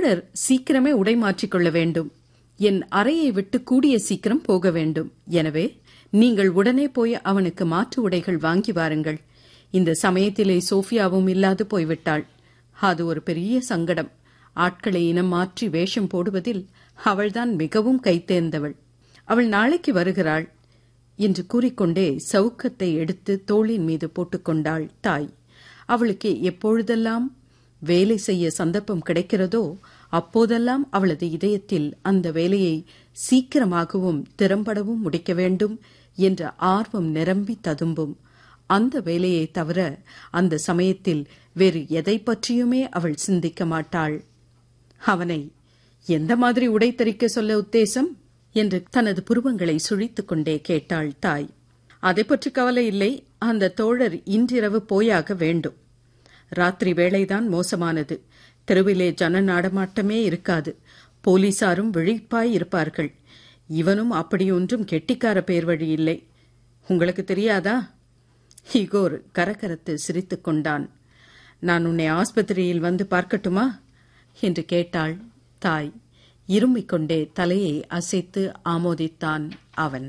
தோழர் சீக்கிரமே உடை மாற்றிக்கொள்ள வேண்டும் என் அறையை விட்டு கூடிய சீக்கிரம் போக வேண்டும் எனவே நீங்கள் உடனே போய் அவனுக்கு மாற்று உடைகள் வாங்கி வாருங்கள் இந்த சமயத்திலே சோஃபியாவும் இல்லாது போய்விட்டாள் அது ஒரு பெரிய சங்கடம் ஆட்களை இனம் மாற்றி வேஷம் போடுவதில் அவள்தான் மிகவும் கைத்தேர்ந்தவள் அவள் நாளைக்கு வருகிறாள் என்று கூறிக்கொண்டே சவுக்கத்தை எடுத்து தோளின் மீது போட்டுக்கொண்டாள் தாய் அவளுக்கு எப்பொழுதெல்லாம் வேலை செய்ய சந்தர்ப்பம் கிடைக்கிறதோ அப்போதெல்லாம் அவளது இதயத்தில் அந்த வேலையை சீக்கிரமாகவும் திறம்படவும் முடிக்க வேண்டும் என்ற ஆர்வம் நிரம்பி ததும்பும் அந்த வேலையை தவிர அந்த சமயத்தில் வேறு எதை பற்றியுமே அவள் சிந்திக்க மாட்டாள் அவனை எந்த மாதிரி உடை தரிக்க சொல்ல உத்தேசம் என்று தனது புருவங்களை சுழித்துக் கொண்டே கேட்டாள் தாய் அதை பற்றி கவலை இல்லை அந்த தோழர் இன்றிரவு போயாக வேண்டும் ராத்திரி வேளைதான் மோசமானது தெருவிலே ஜன நாடமாட்டமே இருக்காது போலீசாரும் விழிப்பாய் இருப்பார்கள் இவனும் அப்படியொன்றும் கெட்டிக்கார பேர் வழி இல்லை உங்களுக்கு தெரியாதா இகோர் கரகரத்து சிரித்துக் கொண்டான் நான் உன்னை ஆஸ்பத்திரியில் வந்து பார்க்கட்டுமா என்று கேட்டாள் தாய் இருமிக் கொண்டே தலையை அசைத்து ஆமோதித்தான் அவன்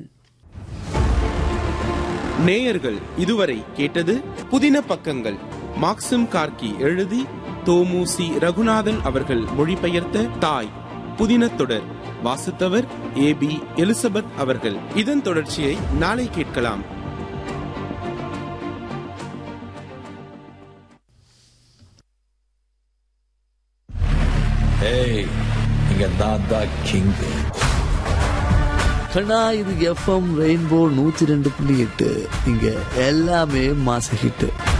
நேயர்கள் இதுவரை கேட்டது புதின பக்கங்கள் மாக்சிம் கார்கி எழுதி தோமு சி ரகுநாதன் அவர்கள் மொழிபெயர்த்த தாய் புதின தொடர் வாசித்தவர் ஏ பி எலிசபெத் அவர்கள் இதன் தொடர்ச்சியை நாளை கேட்கலாம் ஏய் இங்க நான் தான் கிங் கண்ணா இது எஃப்எம் ரெயின்போ நூத்தி ரெண்டு புள்ளி எட்டு இங்க எல்லாமே மாச ஹிட்டு